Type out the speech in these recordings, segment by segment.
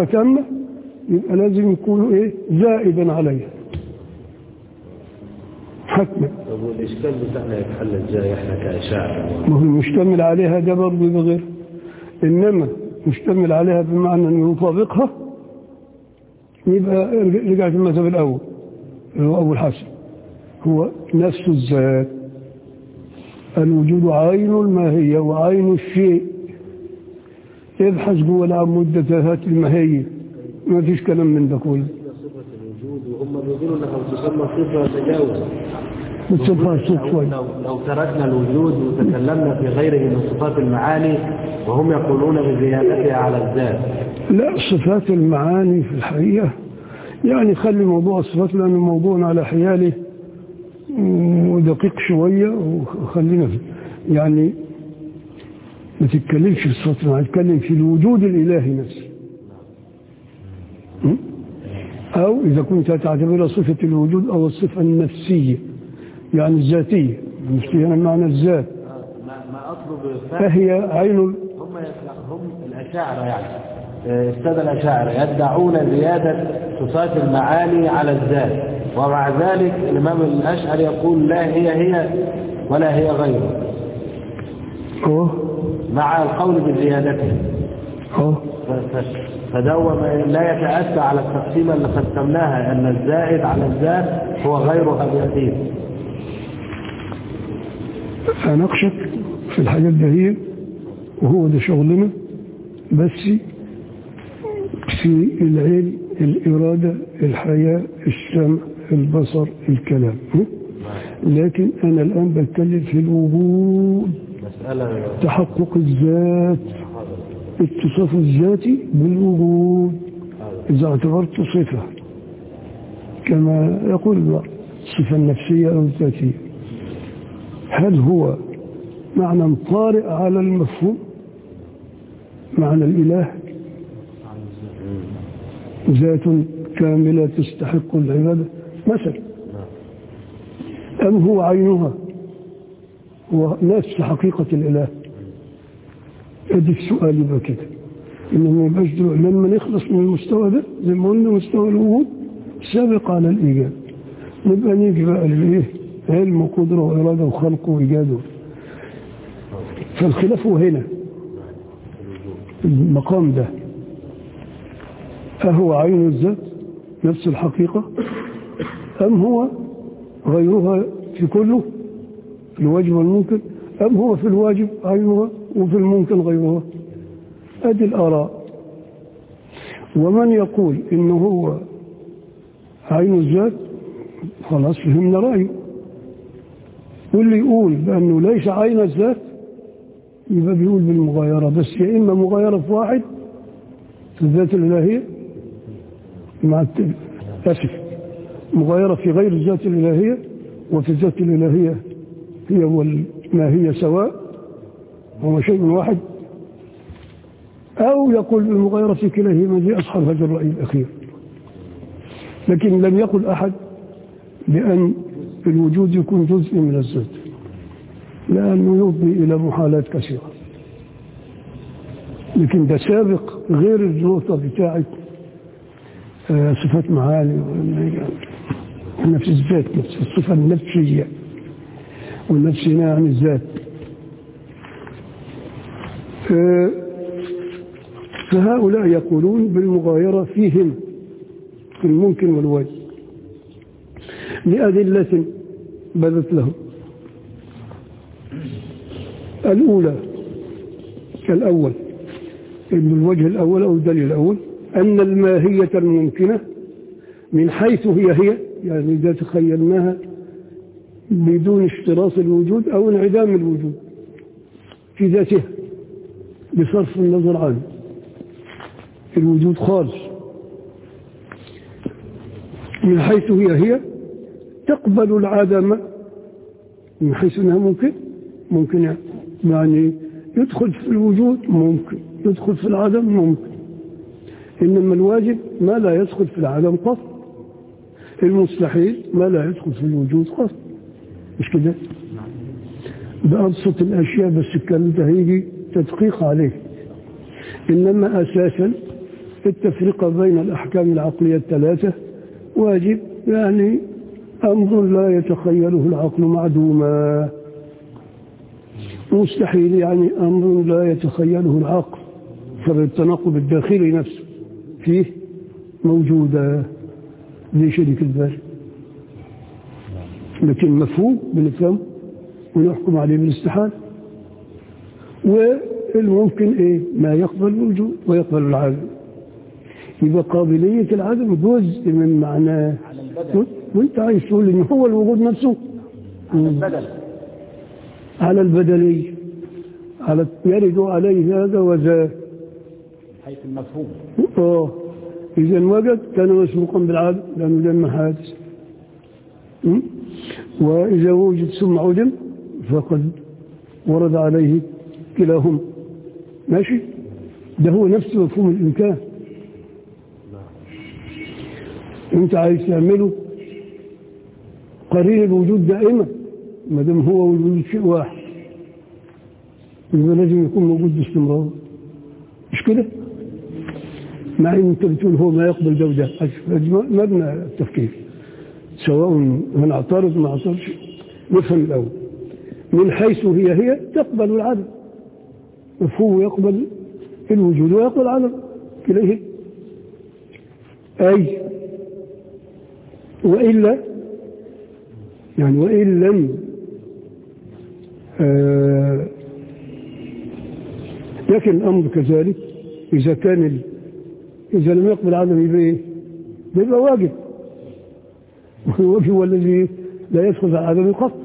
تامة يبقى لازم يكونوا ايه زائدا عليها حتما طب والإشكال بتاعنا يتحل ازاي احنا كأشاعرة ما هو المشتمل عليها ده برضه يبقى غير انما مشتمل عليها بمعنى انه يطابقها يبقى رجعت المذهب الاول اللي هو اول حسن هو نفس الذات الوجود عين الماهية وعين الشيء ابحث جوه العمود ده هات الماهية ما فيش كلام من ده كله صفة الوجود وهم بيقولوا انها تسمى صفة تجاوز بتصفها الصوت شوي لو, لو تركنا الوجود وتكلمنا في غيره من صفات المعاني وهم يقولون بزيادتها على الذات لا صفات المعاني في الحقيقة يعني خلي موضوع الصفات لأنه موضوع على حياله ودقيق شوية وخلينا في يعني ما تتكلمش في الصفات المعاني تتكلم في الوجود الإلهي نفسه م? أو إذا كنت تعتبرها صفة الوجود أو الصفة النفسية يعني الذاتية النفسية هنا معنى الذات ما, ما اطلب فهم فهي عين هم هم الاشاعره يعني آه، الساده الاشاعره يدعون زياده صفات المعاني على الذات ومع ذلك الامام الاشعري يقول لا هي هي ولا هي غيره أوه مع القول بزيادتها أوه ف- ف- فدو ما لا يتأتى على التقسيمة اللي قسمناها أن الزائد على الذات هو غيرها بيقين هناقشك في الحاجات دهية وهو ده شغلنا بس في العلم الإرادة الحياة السمع البصر الكلام م? لكن أنا الآن بتكلم في الوجود مسألة تحقق الذات اتصاف الذاتي بالوجود إذا اعتبرت صفة كما يقول الله الصفة النفسية أو الذاتية هل هو معنى طارئ على المفهوم معنى الإله ذات كاملة تستحق العبادة مثلا أم هو عينها هو نفس حقيقة الإله ادي السؤال يبقى كده انه ما يبقاش دلوقتي لما نخلص من المستوى ده زي ما قلنا مستوى الوجود سابق على الايجاد نبقى نيجي بقى للايه علم وقدره واراده وخلق وايجاد فالخلاف هو هنا المقام ده أهو عين الذات نفس الحقيقة أم هو غيرها في كله في الواجب والممكن أم هو في الواجب عينها وفي الممكن غيرها أدي الآراء ومن يقول إنه هو عين الذات خلاص فهمنا رأيه واللي يقول بأنه ليس عين الذات يبقى بيقول بالمغايرة بس يا إما مغايرة في واحد في الذات الإلهية مع الت- أسف مغايرة في غير الذات الإلهية وفي الذات الإلهية هي وما هي سواء هو شيء واحد أو يقول بالمغايرة في كلاهما دي أصحاب هذا الرأي الأخير لكن لم يقل أحد بأن الوجود يكون جزء من الذات لأنه يفضي إلى محالات كثيرة لكن ده سابق غير النقطة بتاعت آه، صفات معاني نفس الذات نفس الصفة النفسية والنفس هنا عن الذات آه، فهؤلاء يقولون بالمغايرة فيهم في الممكن والواجب لأدلة بدت لهم الأولى الأول إن الوجه الأول أو الدليل الأول أن الماهية الممكنة من حيث هي هي يعني إذا تخيلناها بدون اشتراط الوجود أو انعدام الوجود في ذاتها بصرف النظر عنه الوجود خالص من حيث هي هي تقبل العدم من حيث انها ممكن ممكن يعني يدخل في الوجود ممكن يدخل في العدم ممكن انما الواجب ما لا يدخل في العدم قط المستحيل ما لا يدخل في الوجود قط مش كده بأبسط الأشياء بس الكلام ده هيجي تدقيق عليه إنما أساسا التفرقة بين الأحكام العقلية الثلاثة واجب يعني أمر لا يتخيله العقل معدوما مستحيل يعني أمر لا يتخيله العقل فالتناقض الداخلي نفسه فيه موجودة زي شريك البال لكن مفهوم بنفهم ونحكم عليه بالاستحال والممكن ايه ما يقبل الوجود ويقبل العدم يبقى قابلية العدم جزء من معناه على البدل وانت عايز تقول ان هو الوجود نفسه على البدل على البدلية على يرد عليه هذا وذاك حيث المفهوم اه إذا وجد كان مسبوقا بالعدم لأنه لما حادث م? وإذا وجد ثم عدم فقد ورد عليه كلاهما ماشي ده هو نفس مفهوم الإمكان أنت عايز تعمله قرين الوجود دائما ما دام هو وجود شيء واحد يبقى لازم يكون موجود باستمرار مش كده؟ مع ان انت بتقول هو ما يقبل ده وده مبنى التفكير سواء هنعترض ما اعترضش نفهم الاول من حيث هي هي تقبل العدم مفهوم يقبل الوجود ويقبل العدم كليه اي والا يعني وان لم آه لكن الامر كذلك اذا كان ال إذا لم يقبل عدم يبقى إيه؟ يبقى واجب والواجب هو الذي لا يدخل على عدم قط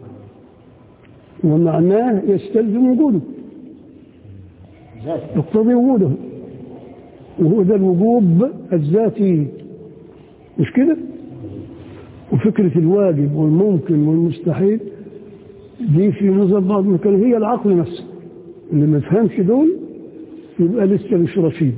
ومعناه يستلزم وجوده ذات يقتضي وجوده وهو ده الوجوب الذاتي مش كده؟ وفكرة الواجب والممكن والمستحيل دي في نظر بعض المكان هي العقل نفسه اللي ما يفهمش دول يبقى لسه مش رشيد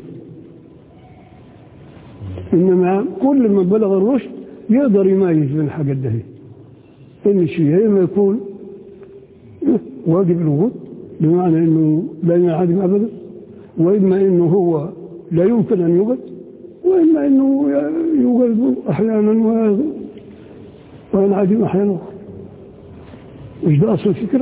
إنما كل من بلغ الرشد يقدر يميز بين الحاجات ده إن شيء يا إما يكون واجب الوجود بمعنى إنه لا ينعدم أبدا وإما إنه هو لا يمكن أن يوجد وإما إنه يوجد أحيانا و- وينعدم أحيانا أخرى مش ده أصل الفكرة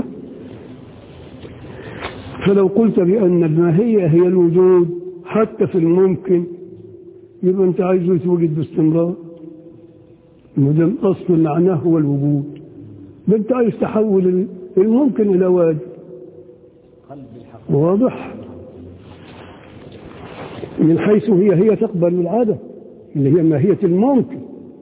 فلو قلت بأن الماهية هي الوجود حتى في الممكن يبقى أنت عايزه يتوجد باستمرار ما دام أصل معناه هو الوجود ده أنت عايز تحول الممكن إلى واجب قلب الحق واضح من حيث هي هي تقبل العادة اللي هي ماهية الممكن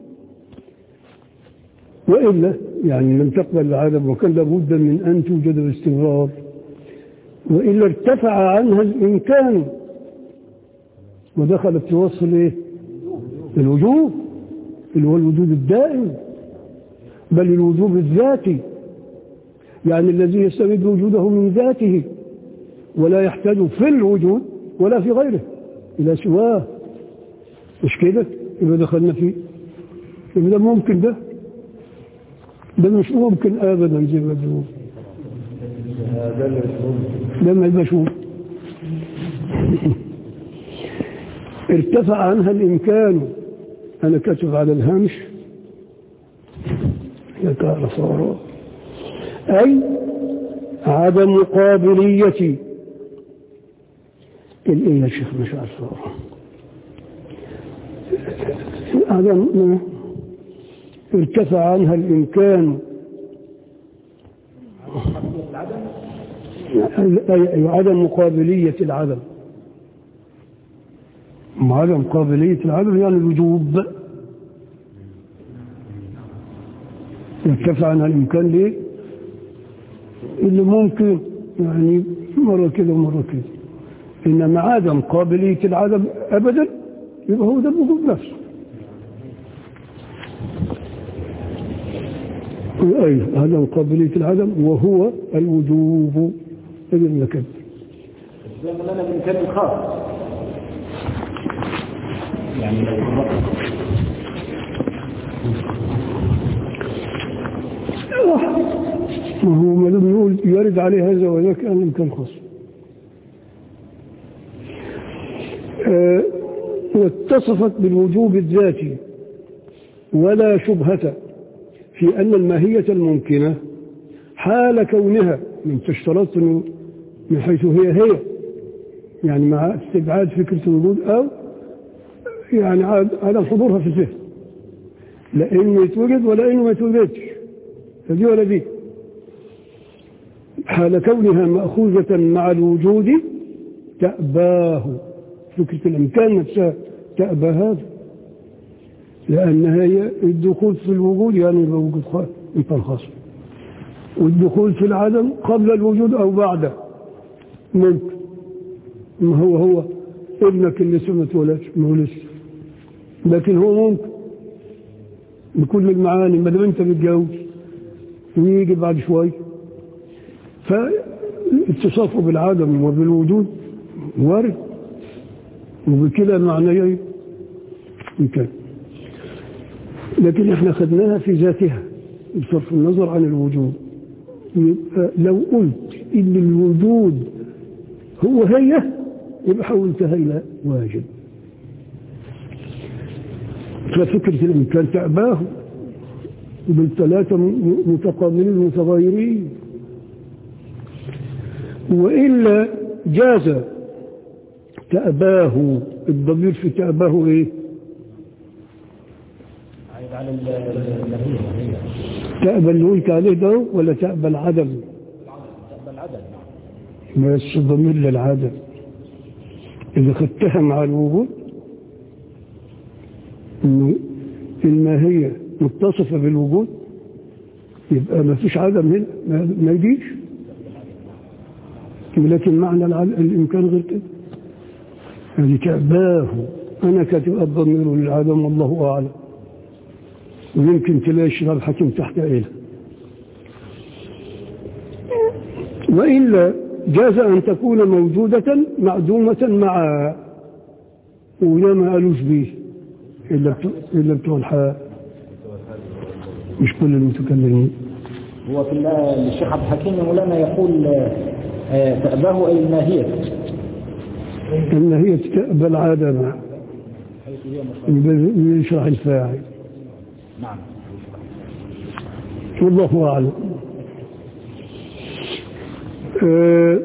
وإلا يعني لم تقبل العادة وكان لابد من أن توجد باستمرار وإلا ارتفع عنها الإمكان ودخلت في وصف الايه؟ الوجوب اللي هو الوجوب الدائم بل الوجوب الذاتي يعني الذي يستمد وجوده من ذاته ولا يحتاج في الوجود ولا في غيره إلى سواه مش كده يبقى دخلنا فيه يبقى ده ممكن ده ده مش ممكن ابدا زي ما بيقول ده ما يبقاش ممكن ارتفع عنها الامكان انا كاتب على الهامش يا كار صار اي عدم قابليه الايه يا شيخ مش عارف عدم ارتفع عنها الإمكان أي عدم مقابلية العدم عدم قابلية العدم يعني الوجوب ارتفع عنها الإمكان ليه اللي ممكن يعني مرة كده ومرة كده إنما عدم قابلية العدم أبدا يبقى هو ده الوجود نفسه أي عدم قابلية العدم وهو الوجوب هذا المكان زي ما لنا الإمكان الخاص يعني لو فرقت ما هو ما دام نقول يرد عليه هذا وذاك أن يمكن خاص آه واتصفت بالوجوب الذاتي ولا شبهة في أن الماهية الممكنة حال كونها من تشترط من حيث هي هي يعني مع استبعاد فكرة الوجود أو يعني عدم حضورها في الذهن لا إنه يتوجد ولا إنه ما يتوجدش فدي ولا دي حال كونها مأخوذة مع الوجود تأباه فكرة الإمكان نفسها تأبى هذا لأن هي الدخول في الوجود يعني الوجود إمكان خاص والدخول في العدم قبل الوجود أو بعده ممكن ما هو هو ابنك اللي لسه ما اتولدش ما هو لسه لكن هو ممكن بكل المعاني ما دام انت متجوز ويجي بعد شويه فاتصافه بالعدم وبالوجود وارد وبكده معنى يمكن لكن احنا خدناها في ذاتها بصرف النظر عن الوجود يبقى لو قلت ان الوجود هو هي يبقى حولتها الى واجب ففكرة الإمكان تعباه بالثلاثة متقابلين متغيرين وإلا جاز تأباه الضمير في تأباه إيه على النبي تأبى اللي قلت عليه ده ولا تأبى العدم تأبى العدد بس الضمير للعدم إذا خدتها مع الوجود إنه الماهية متصفة بالوجود يبقى ما فيش عدم هنا ما, ما يجيش لكن معنى الإمكان غير كده يعني تأباه أنا كاتب الضمير للعدم والله أعلم ويمكن تلاقي الشباب حكم تحت إله وإلا جاز أن تكون موجودة معدومة مع ولا ما قالوش به إلا بتوع إلا بتوع الحياة مش كل المتكلمين هو في الشيخ عبد الحكيم مولانا يقول آه، تأباه أي الناهية الناهية تأبى العادة حيث هي مصدر يشرح الفاعل نعم والله أعلم أه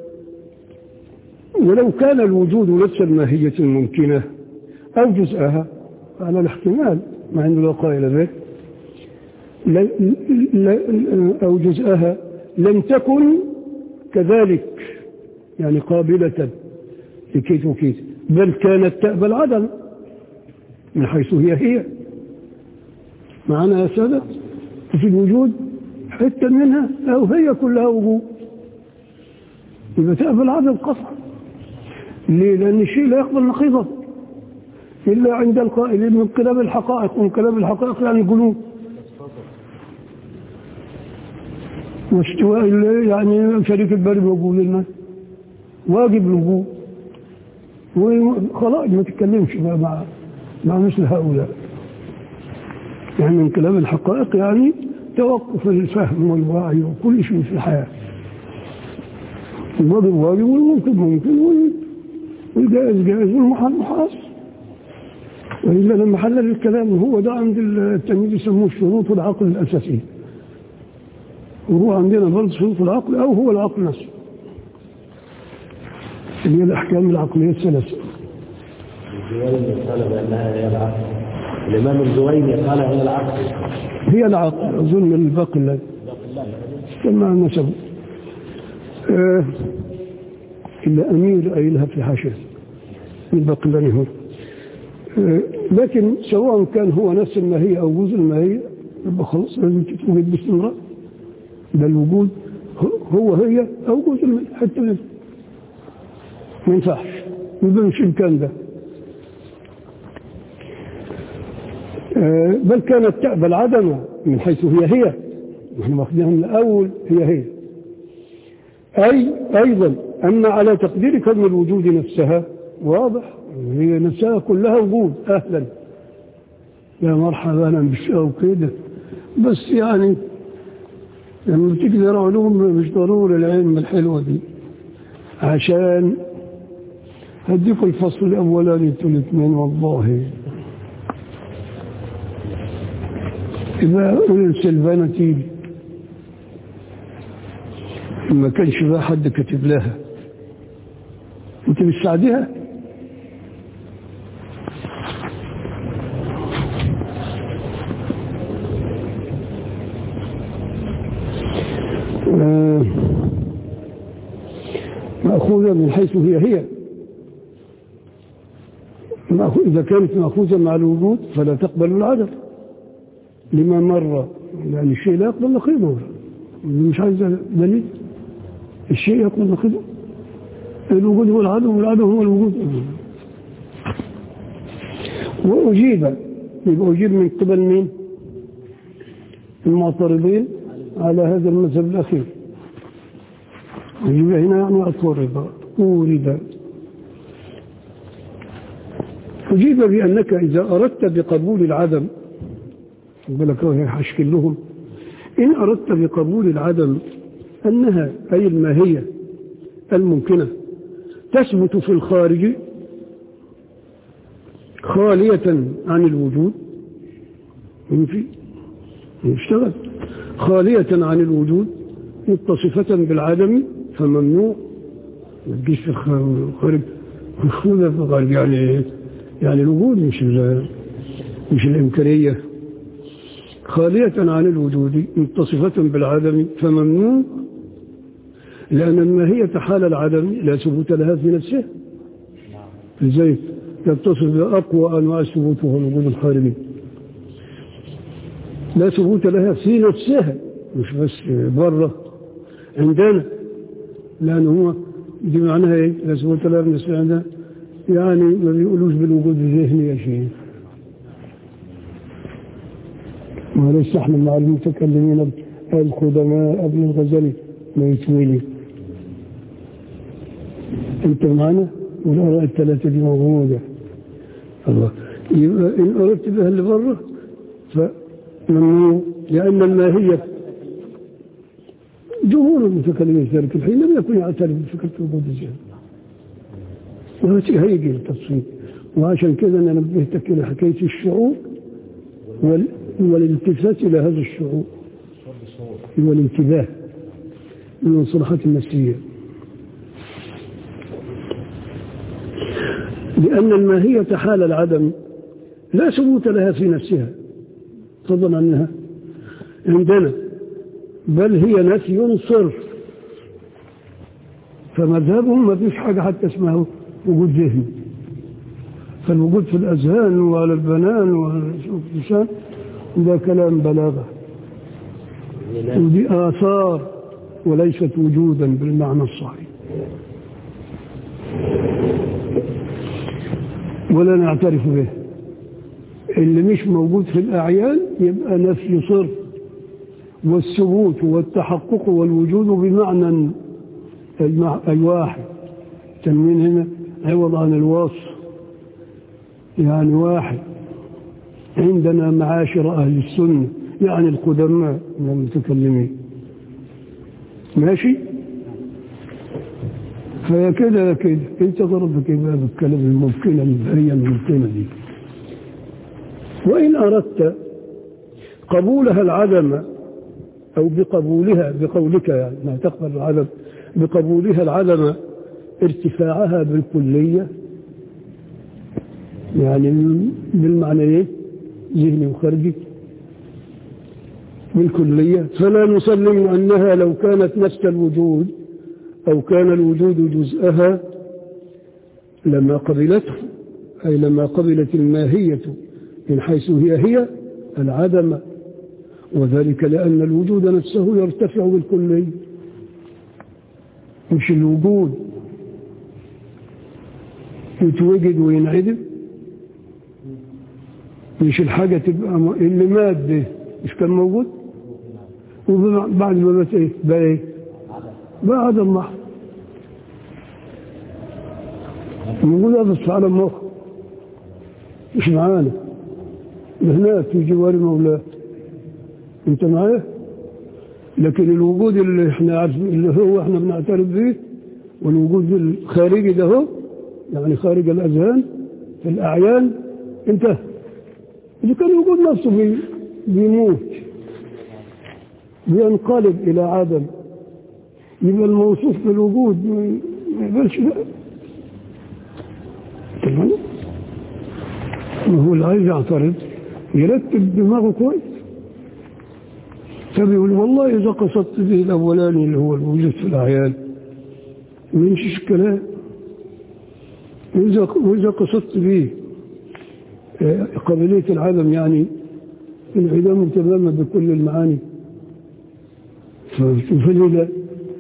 ولو كان الوجود نفس الماهية الممكنة أو جزءها على الاحتمال مع أنه لا قائل به ل- ل- أو جزءها لم تكن كذلك يعني قابلة لكيت وكيت بل كانت تأبى العدم من حيث هي هي معنا يا سادة في الوجود حتة منها أو هي كلها وجود يبقى تأبى العدم قطعا ليه؟ لأن الشيء لا يقبل نقيضه إلا عند القائلين من انقلاب الحقائق وانقلاب الحقائق يعني القلوب واستواء الليل يعني شريك البر موجود للناس واجب الوجود وخلاص ما تتكلمش بقى مع مع مثل هؤلاء يعني انقلاب الحقائق يعني توقف الفهم والوعي وكل شيء في الحياة الواجب واجب والممكن ممكن والجائز جائز والمحال محال وإلا لما حلل الكلام هو ده عند التلميذ يسموه شروط العقل الأساسية وهو عندنا برضه شروط العقل أو هو العقل نفسه اللي هي الأحكام العقلية الثلاثة الزويني قال بأنها هي العقل الإمام الزويني قال هي العقل هي العقل أظن الباقي الذي كما نسب آه إلا أمير قايلها في حاشية الباقي الذي هو آه لكن سواء كان هو نفس الماهية أو جزء الماهية يبقى خلاص لازم تتوجد باستمرار ده الوجود هو هي أو جزء من حتى منه ما ينفعش يبقى مش إمكان ده آه بل كانت تأبى العدم من حيث هي هي نحن واخدينها من الأول هي هي أي أيضا أن على تقدير كون الوجود نفسها واضح هي نفسها كلها وجود أهلا يا مرحبا أنا مش أو كده بس يعني لما بتقدر علوم مش ضروري العلم الحلوة دي عشان هديكم الفصل الأولاني انتوا الاثنين والله إذا قول سلفانا تيجي ما كانش بقى حد كاتب لها انت بتساعدها آه، مأخوذة من حيث هي هي مأخو- إذا كانت مأخوذة مع الوجود فلا تقبل العدم لما مر يعني الشيء لا يقبل نقيضه مش عايز دليل الشيء يقبل نقيضه الوجود هو العدم والعدم هو الوجود وأجيب يبقى أجيب من قبل مين المعترضين على هذا المذهب الأخير أجيب هنا يعني أطرد أورد أجيب بأنك إذا أردت بقبول العدم بالك هشكل لهم إن أردت بقبول العدم أنها أي الماهية الممكنة تثبت في الخارج خالية عن الوجود ينفي يشتغل خالية عن الوجود متصفة بالعدم فممنوع ما تجيش في الخارج مفهومة في الخارج يعني يعني الوجود مش ال- مش الإمكانية خالية عن الوجود متصفة بالعدم فممنوع لأن الماهية حال العدم لا ثبوت لها في نفسها ازاي يتصف بأقوى أنواع الثبوت وهو الوجود الخارجي لا ثبوت لها في نفسها مش بس بره عندنا لأن هو دي معناها ايه لا ثبوت لها في نفسها عندنا يعني ما بيقولوش بالوجود الذهني يا شيخ وليس احنا مع المتكلمين القدماء ابن الغزالي ما يتولي انت معنا والاراء الثلاثه دي موجوده الله يبقى ان اردت بها اللي بره فممنوع لان الماهيه جمهور المتكلمين في ذلك الحين لم يكن يعترف بفكره وجود الذهن وهي هيجي التصويت وعشان كده انا نبهتك الى حكايه الشعور وال... والالتفات الى هذا الشعور والانتباه من المصطلحات النفسيه لأن الماهية حال العدم لا ثبوت لها في نفسها فضلا عنها عندنا بل هي نفي صرف فمذهبهم ما فيش حاجة حتى اسمها وجود ذهني فالوجود في الأذهان وعلى البنان واللسان ده كلام بلاغة ودي آثار وليست وجودا بالمعنى الصحيح ولا نعترف به اللي مش موجود في الأعيان يبقى نفي صرف والثبوت والتحقق والوجود بمعنى المع... الواحد تنوين هنا عوض عن الوصف يعني واحد عندنا معاشر أهل السنة يعني القدماء من المتكلمين ماشي فيا كده يا كده انت ضربك بقى بالكلام الممكنة البرية الممكنة دي وإن أردت قبولها العدم أو بقبولها بقولك يعني ما تقبل العدم بقبولها العدم ارتفاعها بالكلية يعني بالمعنى ايه ذهني وخارجي بالكلية فلا نسلم أنها لو كانت نفس الوجود أو كان الوجود جزءها لما قبلته أي لما قبلت الماهية من حيث هي هي العدم وذلك لأن الوجود نفسه يرتفع بالكلية مش الوجود يتوجد وينعدم مش الحاجة تبقى م... اللي مات ده مش كان موجود وبعد ما مات ايه بقى ايه بقى عدم محض موجود هذا في عالم مخ مش معانا هناك في جوار مولاه انت معايا لكن الوجود اللي احنا عارفين اللي هو احنا بنعترف به والوجود الخارجي ده هو يعني خارج الأذهان في الأعيان انتهى إذا كان الوجود نفسه بي- بيموت بينقلب إلى عدم يبقى الموصوف بالوجود ما ما يقبلش بقى تمام ما هو اللي عايز يعترض يرتب دماغه كويس فبيقول والله إذا قصدت به الأولاني اللي هو الوجود في الأعيان ما يمشيش الكلام وإذا وإذا قصدت به آه، قابلية العالم يعني انعدام تماما بكل المعاني فليه لا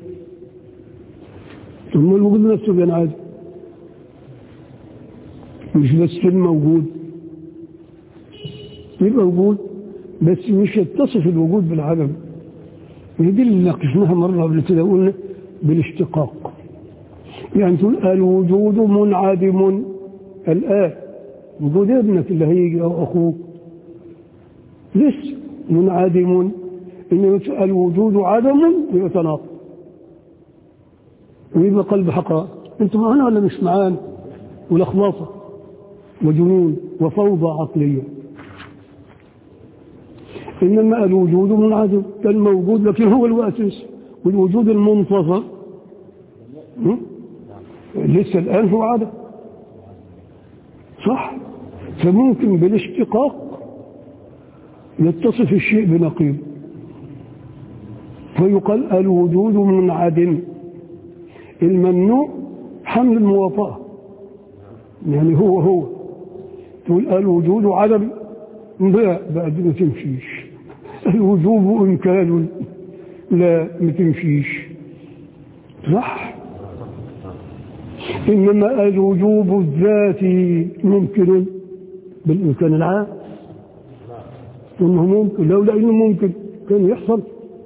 ثم الوجود نفسه بينعدم مش بس الموجود يبقى وجود بس مش يتصف الوجود بالعدم هي دي اللي ناقشناها مرة قبل كده قلنا بالاشتقاق يعني تقول الوجود منعدم الآن وجود ابنك اللي هيجي أو أخوك لسه منعدم إنما الوجود عدم يتناقض ويبقى قلب حقائق انتوا معانا ولا مش معانا ولخبطه وجنون وفوضى عقليه انما الوجود منعدم كان موجود لكن هو الواسس والوجود المنتظر م? لسه الان هو عدم صح فممكن بالاشتقاق يتصف الشيء بنقيض فيقال الوجود منعدم الممنوع حمل المواطأة يعني هو هو تقول الوجود عدم لا بعد ما تمشيش الوجوب إمكان لا ما تمشيش صح إنما الوجوب الذاتي ممكن بالإمكان العام إنه ممكن لولا إنه ممكن كان يحصل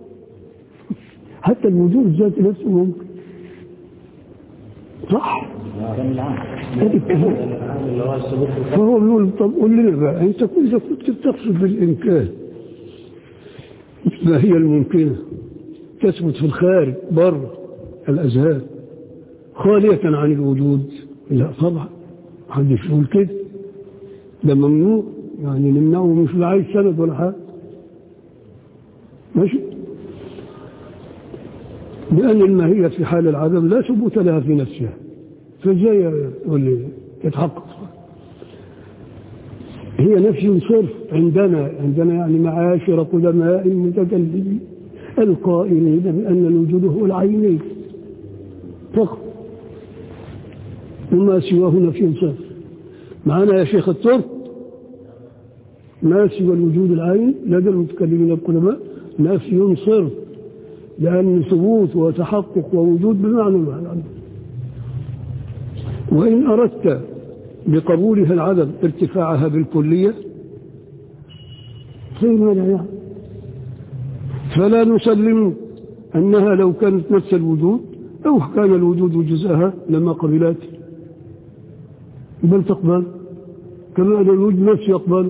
حتى الوجود الذاتي نفسه ممكن صح هذا الكلام. اللي هو الثبوت فهو بيقول طب قول لنا بقى انت كنت كنت تقصد بالامكان ما هي الممكنه تثبت في الخارج بره الاذهان خاليه عن الوجود لا طبعا محدش يقول كده ده ممنوع يعني نمنعه مش لا عايز سند ولا حاجه ماشي لأن الماهية في حال العدم لا ثبوت لها في نفسها فازاي يقول لي يتحقق هي نفي صرف عندنا عندنا يعني معاشر قدماء المتكلمين القائلين بأن الوجود هو العيني فقط وما سواه نفي صرف معنا يا شيخ الترك ما سوى الوجود العين لدى المتكلمين القدماء نفي صرف لأن ثبوت وتحقق ووجود بمعنى العدم وإن أردت بقبولها العدم ارتفاعها بالكلية خير ولا يعني فلا نسلم أنها لو كانت نفس الوجود أو كان الوجود جزءها لما قبلته بل تقبل كما أن الوجود نفسه يقبل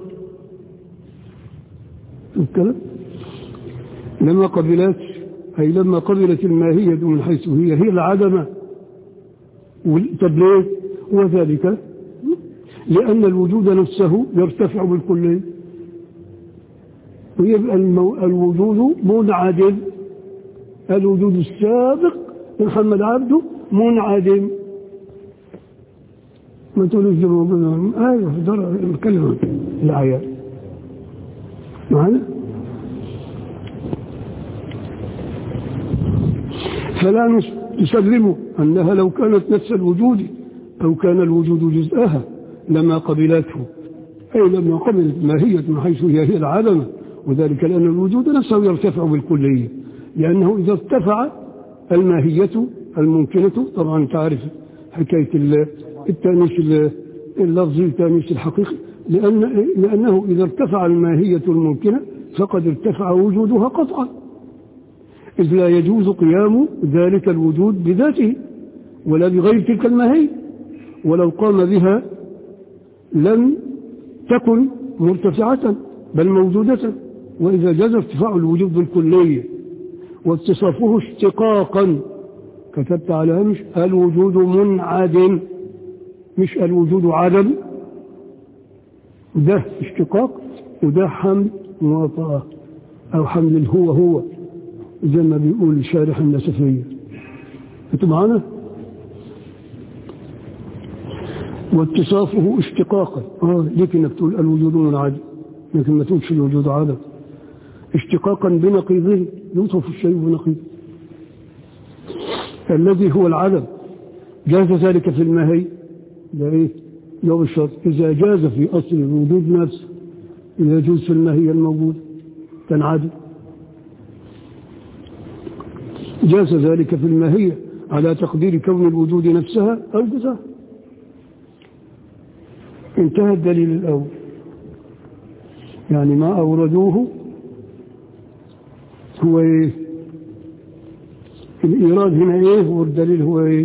الكلام لما قبلت أي لما قبلت الماهية من حيث هي هي العدمة طب ليه؟ وذلك لأن الوجود نفسه يرتفع بالكلية ويبقى المو... الوجود منعدم الوجود السابق محمد عبده منعدم ما تقولوش ده موجود ايوه في درجه الكلمه العيان معنا فلا نسلم أنها لو كانت نفس الوجود أو كان الوجود جزءها لما قبلته أي لما قبلت ماهية من حيث هي هي العدمة وذلك لأن الوجود نفسه يرتفع بالكلية لأنه إذا ارتفع الماهية الممكنة طبعا تعرف حكاية التانيث اللفظي التانيث الحقيقي لأن لأنه إذا ارتفع الماهية الممكنة فقد ارتفع وجودها قطعا إذ لا يجوز قيام ذلك الوجود بذاته ولا بغير تلك الماهية ولو قام بها لم تكن مرتفعة بل موجودة وإذا جاز ارتفاع الوجود بالكلية واتصافه اشتقاقا كتبت على هامش الوجود منعدم مش الوجود عدم ده اشتقاق وده حمل مواطأة أو حمل الهو هو زي ما بيقول شارح النسفية انتوا معانا واتصافه اشتقاقا اه ليك انك تقول الوجود منعدم لكن ما تقولش الوجود عدم اشتقاقا بنقيضه يوصف الشيء بنقيضه الذي هو العدم جاز ذلك في المهي ده ايه جواب الشرط اذا جاز في اصل الوجود نفسه يجوز في المهي الموجود تنعدم جاز ذلك في الماهية على تقدير كون الوجود نفسها أو جزاها انتهى الدليل الأول يعني ما أوردوه هو إيه الإيراد هنا إيه والدليل هو إيه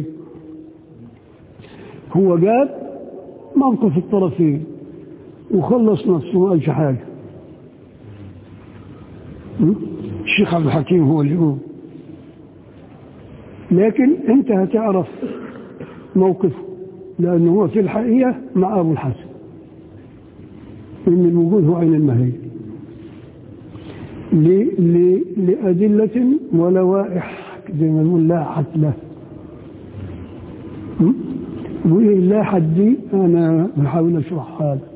هو جاب موقف الطرفين وخلص نفسه ما قالش حاجة الشيخ عبد الحكيم هو اللي يقول لكن انت هتعرف موقفه لأنه هو في الحقيقة مع أبو الحسن إن الوجود هو عين المهية لأدلة ولوائح زي ما نقول لا حد له وإيه لا حد دي أنا بحاول أشرحها لك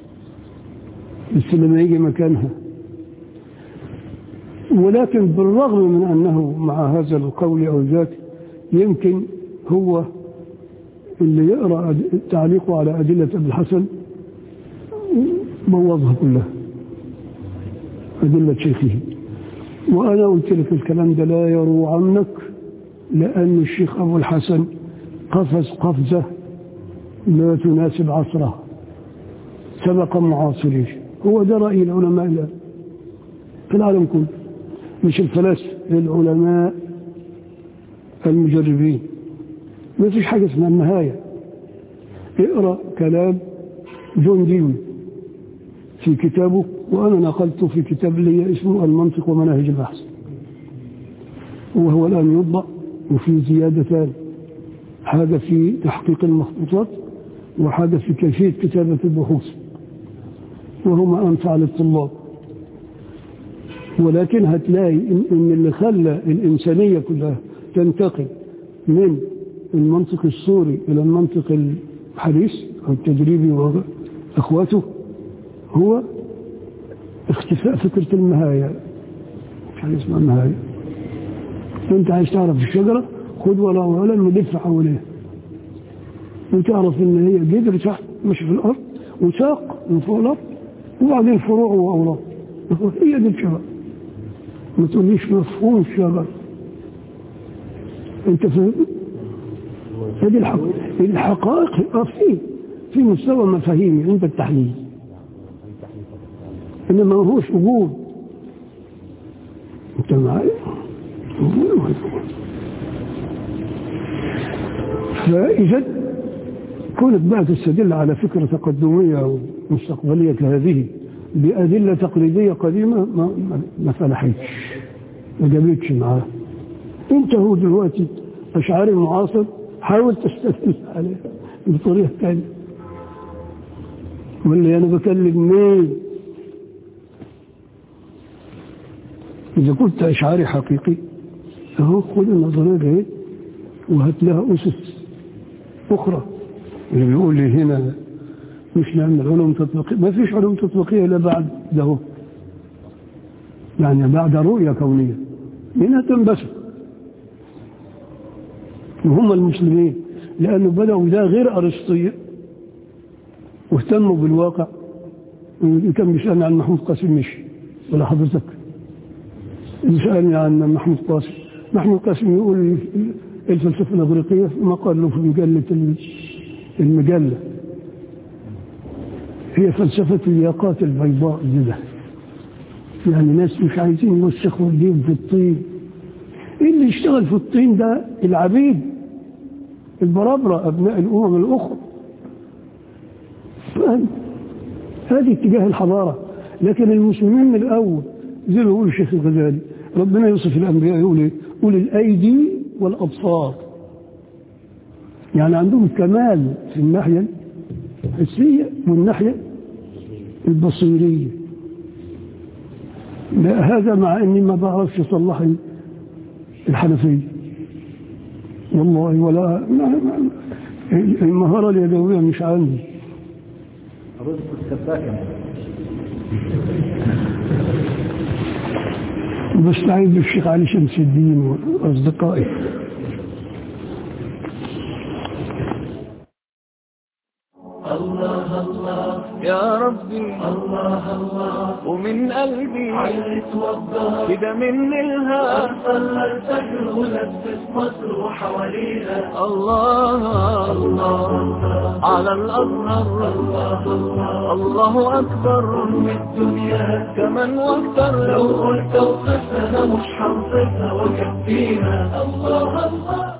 بس لما يجي مكانها ولكن بالرغم من أنه مع هذا القول أو ذاك يمكن هو اللي يقرأ تعليقه على أدلة ابن الحسن بوظها كلها أدلة شيخه وأنا قلت لك الكلام ده لا يروى عنك لأن الشيخ أبو الحسن قفز قفزة لا تناسب عصره سبق معاصريه هو ده رأي العلماء في العالم كله مش الفلاسفة العلماء المجربين ما فيش حاجة اسمها النهاية اقرأ كلام جون ديوي في كتابه وأنا نقلته في كتاب لي اسمه المنطق ومناهج البحث وهو الآن يطبع وفي زيادتان حاجة في تحقيق المخطوطات وحاجة في كيفية كتابة البحوث وهما أنفع للطلاب ولكن هتلاقي إن اللي خلى الإنسانية كلها تنتقل من المنطق السوري إلى المنطق الحديث أو التجريبي وأخواته هو اختفاء فكرة المهاية مش حاجة اسمها مهاية انت عايز تعرف الشجرة خد ولا ولا ندف حواليها وتعرف ان هي جذر تحت مش في الارض وساق من فوق الارض وبعدين فروع واوراق هي دي الشجرة ما تقوليش مفهوم الشجرة انت فهمت هذه الحقائق الحقائق في في مستوى مفاهيمي عند التحليل انما ما هوش وجود انت معايا فاذا كونك بقى تستدل على فكره تقدميه ومستقبليه كهذه بادله تقليديه قديمه ما, ما فلحتش ما جابتش معاه انت هو دلوقتي اشعاري معاصر حاول تستدل عليه بطريقه ثانيه واللي انا بكلم مين إذا كنت أشعاري حقيقي أهو خد النظرية دي وهات لها أسس أخرى اللي بيقول لي هنا مش نعمل علوم تطبيقية ما فيش علوم تطبيقية إلا بعد ده يعني بعد رؤية كونية منها تنبسط وهم المسلمين لأنه بدأوا ده غير أرسطية واهتموا بالواقع كان بيسألني عن محمود قاسم مشي ولا حضرتك يسألني عن محمود قاسم محمود قاسم يقول الفلسفة الأغريقية ما قال له في مجلة المجلة هي فلسفة الياقات البيضاء جدا يعني ناس مش عايزين يوسخوا الدين في الطين ايه اللي يشتغل في الطين ده العبيد البرابرة أبناء الأمم الأخرى هذه اتجاه الحضارة لكن المسلمين من الأول زي ما يقول الشيخ الغزالي ربنا يوصف الأنبياء يقول ايه؟ يقول الأيدي والأبصار يعني عندهم كمال في الناحية الحسية والناحية البصيرية لا هذا مع اني ما بعرفش اصلح الحنفية والله ولا ما ما المهارة اليدوية مش عندي رزق السباكة بستعين بالشيخ علي شمس الدين وأصدقائي يا ربي الله الله ومن قلبي عيت وضى كده من الهاب صلى الفجر ولبس مصر وحواليها الله الله على الأزهر الله الله الله أكبر من الدنيا كمان واكتر لو قلت وصفها مش حنصفها وكفيها الله الله